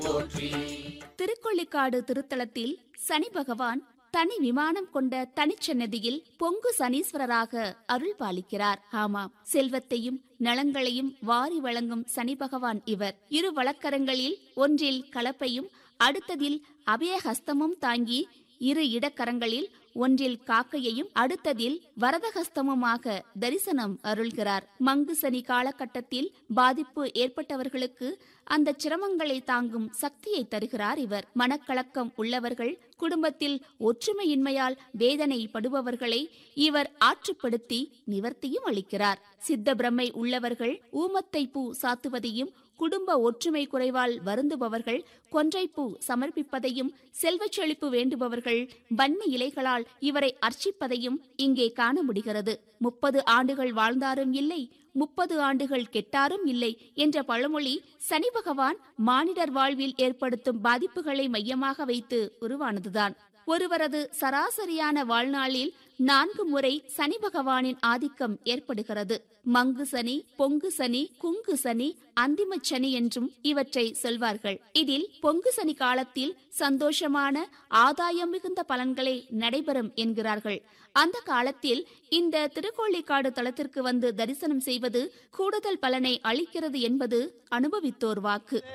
திருக்கொள்ளிக்காடு திருத்தலத்தில் சனி பகவான் தனி விமானம் கொண்ட தனிச்சன்னதியில் பொங்கு சனீஸ்வரராக அருள் பாலிக்கிறார் ஆமாம் செல்வத்தையும் நலங்களையும் வாரி வழங்கும் சனி பகவான் இவர் இரு வழக்கரங்களில் ஒன்றில் கலப்பையும் அடுத்ததில் அபயஹஸ்தமும் தாங்கி இரு இடக்கரங்களில் ஒன்றில் காக்கையையும் அடுத்ததில் வரதஹஸ்தமுமாக தரிசனம் அருள்கிறார் மங்கு சனி காலகட்டத்தில் பாதிப்பு ஏற்பட்டவர்களுக்கு அந்த சிரமங்களை தாங்கும் சக்தியை தருகிறார் இவர் மனக்கலக்கம் உள்ளவர்கள் குடும்பத்தில் ஒற்றுமையின்மையால் வேதனைப்படுபவர்களை இவர் ஆற்றுப்படுத்தி நிவர்த்தியும் அளிக்கிறார் சித்த பிரம்மை உள்ளவர்கள் ஊமத்தை பூ சாத்துவதையும் குடும்ப ஒற்றுமை குறைவால் வருந்துபவர்கள் கொன்றைப்பூ சமர்ப்பிப்பதையும் செல்வச் செழிப்பு வேண்டுபவர்கள் வன்னி இலைகளால் இவரை அர்ச்சிப்பதையும் இங்கே காண முடிகிறது முப்பது ஆண்டுகள் வாழ்ந்தாரும் இல்லை முப்பது ஆண்டுகள் கெட்டாரும் இல்லை என்ற பழமொழி சனி பகவான் மானிடர் வாழ்வில் ஏற்படுத்தும் பாதிப்புகளை மையமாக வைத்து உருவானதுதான் ஒருவரது சராசரியான வாழ்நாளில் நான்கு முறை சனி பகவானின் ஆதிக்கம் ஏற்படுகிறது மங்கு சனி பொங்கு சனி குங்கு சனி அந்திம சனி என்றும் இவற்றை சொல்வார்கள் இதில் பொங்கு சனி காலத்தில் சந்தோஷமான ஆதாயம் மிகுந்த பலன்களை நடைபெறும் என்கிறார்கள் அந்த காலத்தில் இந்த திருக்கோள்ளிக்காடு தலத்திற்கு வந்து தரிசனம் செய்வது கூடுதல் பலனை அளிக்கிறது என்பது அனுபவித்தோர் வாக்கு